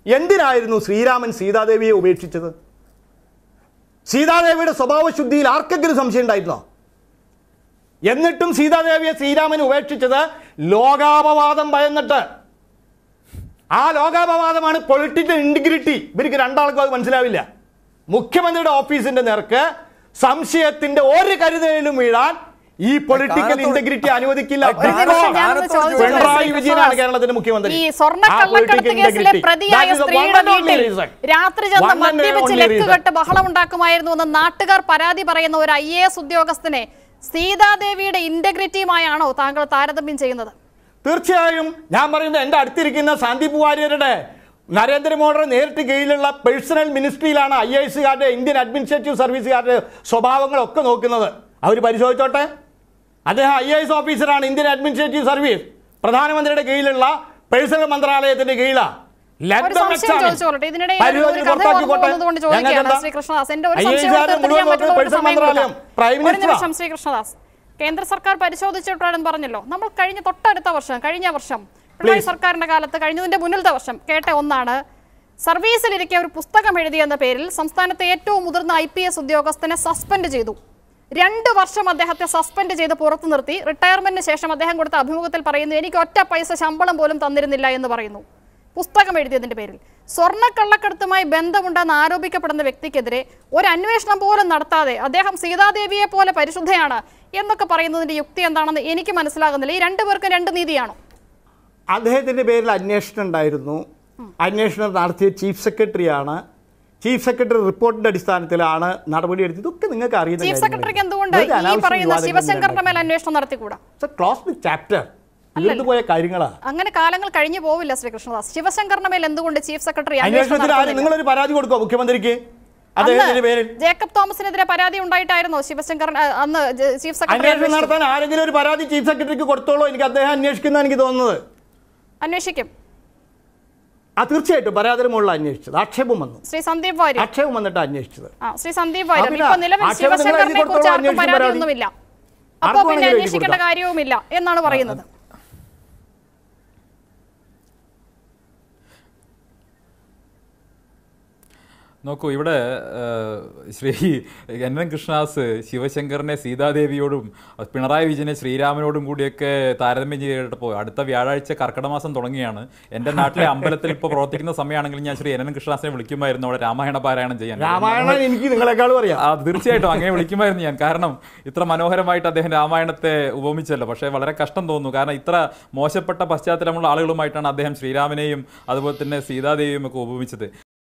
എന്തിനായിരുന്നു ശ്രീരാമൻ സീതാദേവിയെ ഉപേക്ഷിച്ചത് സീതാദേവിയുടെ സ്വഭാവശുദ്ധിയിൽ ആർക്കെങ്കിലും സംശയം ഉണ്ടായിരുന്നോ എന്നിട്ടും സീതാദേവിയെ ശ്രീരാമൻ ഉപേക്ഷിച്ചത് ലോകാപവാദം ഭയന്നിട്ട് ആ ലോകാപവാദമാണ് പൊളിറ്റിക്കൽ ഇന്റഗ്രിറ്റി ഇവർക്ക് രണ്ടാൾക്കും അത് മനസ്സിലാവില്ല മുഖ്യമന്ത്രിയുടെ ഓഫീസിന്റെ നേർക്ക് സംശയത്തിന്റെ ഒരു കരുതലിലും വീഴാൻ ഈ പൊളിറ്റിക്കൽ കാലത്തോട് ഇന്റഗ്രിറ്റി അനുവദിക്കില്ല ഒരു നിമിഷം ഞാനൊന്ന് ചോദിച്ചോട്ടെ, പിണറായി ശ്രീ വിജയനാണ് കൃഷ്ണദാസ്. കേരളത്തിന്റെ മുഖ്യമന്ത്രി ഈ സ്വർണ്ണക്കള്ളക്കടത്ത് കേസിലെ പ്രതിയായ സ്ത്രീയുടെ വീട്ടിൽ രാത്രി ചെന്ന് മദ്യപിച്ച് ലക്കുകെട്ട് ബഹളമുണ്ടാക്കുമായിരുന്നു എന്ന് നാട്ടുകാർ പരാതി പറയുന്ന ഒരു ഐ എ എസ് ഉദ്യോഗസ്ഥനെ സീതാദേവിയുടെ ഇന്റഗ്രിറ്റിയുമായാണോ താങ്കൾ താരതമ്യം ചെയ്യുന്നത് തീർച്ചയായും ഞാൻ പറയുന്നത് എൻ്റെ അടുത്തിരിക്കുന്ന സന്ദീപ് വാര്യരുടെ നരേന്ദ്രമോദിയുടെ നേരിട്ട് കീഴിലുള്ള പേഴ്സണൽ മിനിസ്ട്രിയിലാണ് ഐ എസുകാരുടെ ഇന്ത്യൻ അഡ്മിനിസ്ട്രേറ്റീവ് സർവീസുകാരുടെ സ്വഭാവങ്ങളൊക്കെ നോക്കുന്നത് അവർ പരിശോധിച്ചോട്ടെ അദ്ദേഹം ഐ എസ് ഓഫീസറാണ് ഇന്ത്യൻ അഡ്മിനിസ്ട്രേറ്റീവ് സർവീസ് പ്രധാനമന്ത്രിയുടെ കീഴിലുള്ള പേഴ്സണൽ മന്ത്രാലയത്തിന്റെ കീഴിലാണ് Let ഒരു them സംശയം examine. ചോദിച്ചോട്ടെ ഇതിനിടെ ഒരു പരിശോധിച്ച് കഥ ഓർമ്മ പുറത്താക്കിക്കോട്ടെ. വന്നതുകൊണ്ട് ചോദിക്കുകയാണ് ഞങ്ങൾക്കെന്താ? ശ്രീ കൃഷ്ണദാസ് എന്റെ ഒരു IAS സംശയം കാരുടെ തീർത്ത് മുഴുവൻ ചെയ്യാൻ പറ്റുന്ന ഒരു പേഴ്സണൽ സമയം മന്ത്രാലയം കൊടുക്കാം. പ്രൈം ഒരു മിനിസ്റ്ററാ. നിമിഷം ശ്രീ കൃഷ്ണദാസ് കേന്ദ്ര സർക്കാർ പരിശോധിച്ചിട്ടാണെന്ന് പറഞ്ഞല്ലോ നമ്മൾ കഴിഞ്ഞ തൊട്ടടുത്ത വർഷം കഴിഞ്ഞ വർഷം പിണറായി Please. സർക്കാരിന്റെ കാലത്ത് കഴിഞ്ഞതിന്റെ മുന്നിലത്തെ വർഷം കേട്ട ഒന്നാണ് സർവീസിലിരിക്കെ ഒരു പുസ്തകം എഴുതിയെന്ന പേരിൽ സംസ്ഥാനത്തെ ഏറ്റവും മുതിർന്ന ഐ പി എസ് ഉദ്യോഗസ്ഥനെ സസ്പെൻഡ് ചെയ്തു രണ്ട് വർഷം അദ്ദേഹത്തെ സസ്പെൻഡ് ചെയ്ത് പുറത്തു നിർത്തി റിട്ടയർമെന്റിന് ശേഷം അദ്ദേഹം കൊടുത്ത അഭിമുഖത്തിൽ പറയുന്നു എനിക്ക് ഒറ്റ പൈസ ശമ്പളം പോലും തന്നിരുന്നില്ല എന്ന് പറയുന്നു പുസ്തകം എഴുതിയതിന്റെ പേരിൽ സ്വർണ്ണക്കള്ളക്കടത്തുമായി ബന്ധമുണ്ടെന്ന് ആരോപിക്കപ്പെടുന്ന വ്യക്തിക്കെതിരെ ഒരു അന്വേഷണം പോലും നടത്താതെ അദ്ദേഹം സീതാദേവിയെ പോലെ പരിശുദ്ധയാണ് എന്നൊക്കെ പറയുന്നതിന്റെ യുക്തി എന്താണെന്ന് എനിക്ക് മനസ്സിലാകുന്നില്ല ഈ രണ്ടുപേർക്കും രണ്ട് നീതിയാണോ അദ്ദേഹത്തിന്റെ പേരിൽ അന്വേഷണം ഉണ്ടായിരുന്നു അന്വേഷണം നടത്തിയ ചീഫ് സെക്രട്ടറിയാണ് ചീഫ് സെക്രട്ടറി റിപ്പോർട്ടിന്റെ അടിസ്ഥാനത്തിലാണ് നടപടിയെടുത്തത് ഇതൊക്കെ നിങ്ങൾക്ക് അറിയുന്ന ചീഫ് കാര്യങ്ങളല്ലേ? സെക്രട്ടറിക്ക് എന്തുകൊണ്ട് വെറുതെ ഈ അനാവശ്യ പറയുന്ന വിവാദങ്ങൾ ശിവശങ്കറിന്റെ മേൽ ഉണ്ടാക്കി. അന്വേഷണം നടത്തിക്കൂടാ It's a closed chapter. തീർന്നു പോയ കാര്യങ്ങളാ അങ്ങനെ കാലങ്ങൾ കഴിഞ്ഞു പോവില്ല ശ്രീകൃഷ്ണദാസ് ശിവശങ്കറിന്റെ മേൽ എന്തുകൊണ്ട് ചീഫ് സെക്രട്ടറി അന്വേഷണം അന്വേഷണത്തിന് ആര് നടത്തുന്നില്ല? നിങ്ങളൊരു പരാതി കൊടുക്കോ മുഖ്യമന്ത്രിക്ക് അദ്ദേഹത്തിന്റെ അന്ന് പേരിൽ ജേക്കബ് തോമസിനെതിരെ പരാതി ഉണ്ടായിട്ടായിരുന്നോ ശിവശങ്കർ അ, അന്ന് ജ- ചീഫ് സെക്രട്ടറി അന്വേഷണം അന്വേഷിച്ചത്? നടത്താൻ ആരെങ്കിലും ഒരു പരാതി ചീഫ് സെക്രട്ടറിക്ക് കൊടുത്തോളൂ എനിക്ക് അദ്ദേഹം അന്വേഷിക്കുന്ന എനിക്ക് തോന്നുന്നത് അന്വേഷിക്കും ആ തീർച്ചയായിട്ടും പരാതിയുടെ മുകളിൽ അന്വേഷിച്ചത് ആക്ഷേപം വന്നു ശ്രീ സന്ദീപ് വാര്യർ ആക്ഷേപം വന്നിട്ട് അന്വേഷിച്ചത് ആ ശ്രീ സന്ദീപ് വാര്യർ പിന്നെ ഇപ്പൊ നിലവിൽ ആക്ഷേപം നിങ്ങൾ ശിവശങ്കറിനെ എഴുതി കുറിച്ച് ആർക്കും കൊടുത്തോളൂ, അന്വേഷിക്കും പരാതിയൊന്നുമില്ല അപ്പൊ ആർക്കും പിന്നെ വേണമെങ്കിലും എഴുതി അന്വേഷിക്കേണ്ട കൊടുക്കാം. കാര്യവുമില്ല എന്നാണ് പറയുന്നത് നോക്കൂ ഇവിടെ ഏഹ്, ശ്രീ എൻ എൻ കൃഷ്ണദാസ് ശിവശങ്കറിനെ സീതാദേവിയോടും പിണറായി വിജയനെ ശ്രീരാമനോടും കൂടിയൊക്കെ താരതമ്യം ചെയ്തിട്ടപ്പോൾ അടുത്ത വ്യാഴാഴ്ച കർക്കിടക മാസം തുടങ്ങിയാണ് എൻ്റെ നാട്ടിലെ അമ്പലത്തിൽ ഇപ്പോൾ പ്രവർത്തിക്കുന്ന സമയമാണെങ്കിൽ ഞാൻ ശ്രീ എൻ എൻ കൃഷ്ണദാസിനെ വിളിക്കുമായിരുന്നു അവിടെ രാമായണ പാരായണം ചെയ്യാൻ രാമായണൻ എനിക്ക് നിങ്ങളെക്കാളും അറിയാം ആ തീർച്ചയായിട്ടും അങ്ങനെ വിളിക്കുമായിരുന്നു ഞാൻ കാരണം ഇത്ര മനോഹരമായിട്ട് അദ്ദേഹം രാമായണത്തെ ഉപമിച്ചല്ലോ പക്ഷേ വളരെ കഷ്ടം തോന്നുന്നു കാരണം ഇത്ര മോശപ്പെട്ട പശ്ചാത്തലമുള്ള ആളുകളുമായിട്ടാണ് അദ്ദേഹം ശ്രീരാമനെയും അതുപോലെ തന്നെ സീതാദേവിയും ഒക്കെ ഉപമിച്ചത്